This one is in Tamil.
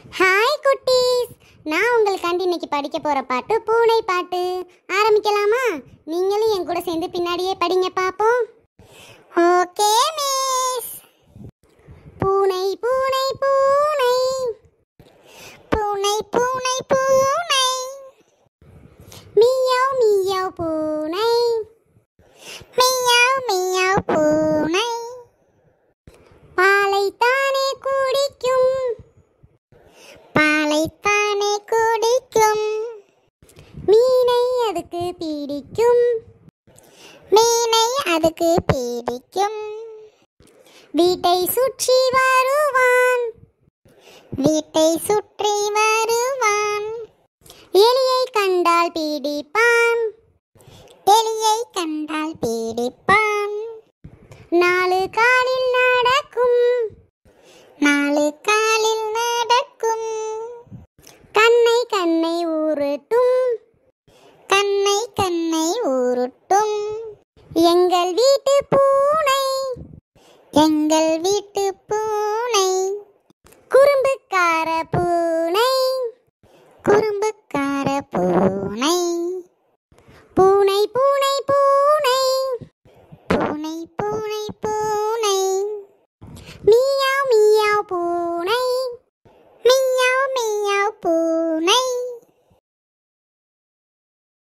ஹாய் குட்டீஸ் நான் உங்களுக்காண்டி இன்னைக்கு படிக்க போற பாட்டு பூனை பாட்டு ஆரம்பிக்கலாமா நீங்களும் என் கூட சேர்ந்து பின்னாடியே படிங்க பாப்போம் ஓகே மிஸ் பூனை பூனை பூனை பூனை பூனை பூனை மியாவ் மியாவ் பூனை மியாவ் மியாவ் பூனை பாலை தானே குடிக்கும் பாலைத்தானே குடிக்கும் மீனை அதுக்கு பிடிக்கும் மீனை அதுக்கு பிடிக்கும் வீட்டை சுற்றி வருவான் வீட்டை சுற்றி வருவான் எலியை கண்டால் பிடிப்பான் எலியை கண்டால் பிடிப்பான் நாலு காலில் நடக்கும் நாலு காலில் நடக்கும் கண்ணை கண்ணை ஊருட்டும் கண்ணை கண்ணை ஊருட்டும் எங்கள் வீட்டு பூனை எங்கள் வீட்டு பூனை குறும்புக்கார பூனை குறும்புக்கார பூனை பூனை பூனை பூனை பூனை பூனை பூனை மியாவ் மியாவ் பூனை